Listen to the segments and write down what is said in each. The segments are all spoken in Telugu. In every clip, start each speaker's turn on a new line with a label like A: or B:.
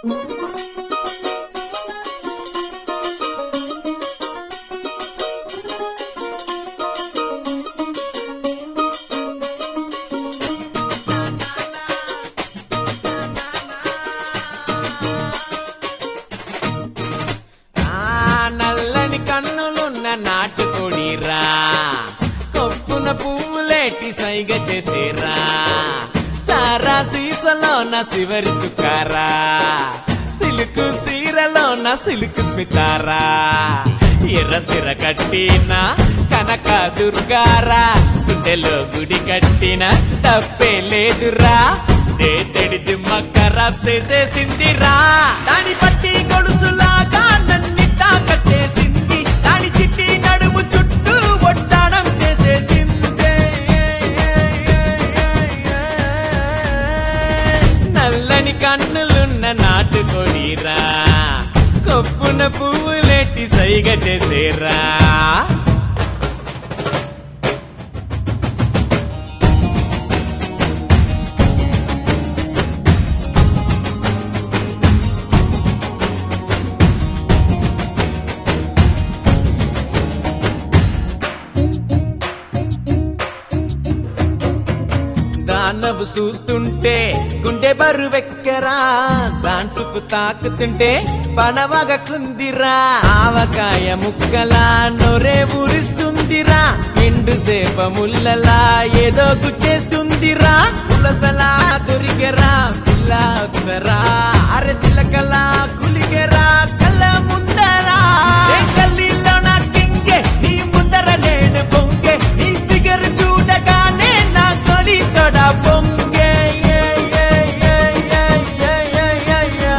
A: ఆ నల్లని కన్నులున్న నాటుకోడిరా కొప్పున పువ్వులేటి సైగ చేసేరా సారా సీసలో నా శివరి సుకారా సిలుకు సీరలో నా సిలుకు స్మితారా ఎర్ర సిర కట్టిన కనక దుర్గారా గుండెలో గుడి కట్టిన తప్పే లేదురా దేతడి దిమ్మ ఖరాబ్ చేసేసిందిరా దాని పట్టి గొలుసులాగా నన్నిట్టా కట్టేసింది దాని చిట్టి నడుము చుట్టూ ఒట్టాడం చేసేసిందే నల్లని కన్నులున్న నాటుకొడిరా కొప్పున పువ్వులెట్టి సైగ చేసేరా దానవు చూస్తుంటే గుండె బరువెక్కరా దాన్సుకు తాకుతుంటే పనవగ కుందిరా ఆవకాయ ముక్కలా నొరే ఊరిస్తుందిరా ఎండు సేప ముల్లలా ఏదో గుచ్చేస్తుందిరా పులసలా దొరికెరా పిల్ల అప్సరా అరసిలకలా కులిగెరా కళ్ళ ముందరా ఏ గల్లీలో నా కింగే నీ ముందర నేను పొంగే నీ ఫిగర్ చూడగానే నా తొలి సొడా పొంగే ఏ, ఏ, ఏ, ఏ, ఏ, ఏ, ఏ, ఏ.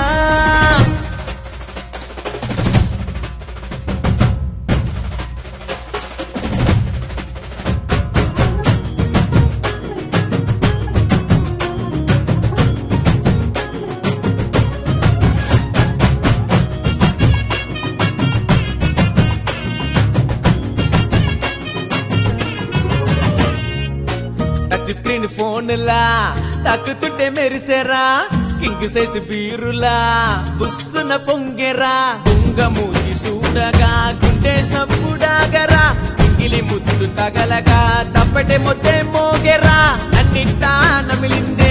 A: టచ్ స్క్రీన్ ఫోన్లా తక్కుతుంటే మెరిసేరా కింగ్ సైజ్ బీరులా బుస్సున పొంగెరా దొంగ మూతి సూడగా గుండె సప్పుడాగరా ఇంగిలి ముద్దు తగలగా తప్పటే మొత్తే మోగెరా నన్నిట్టా నమిలింది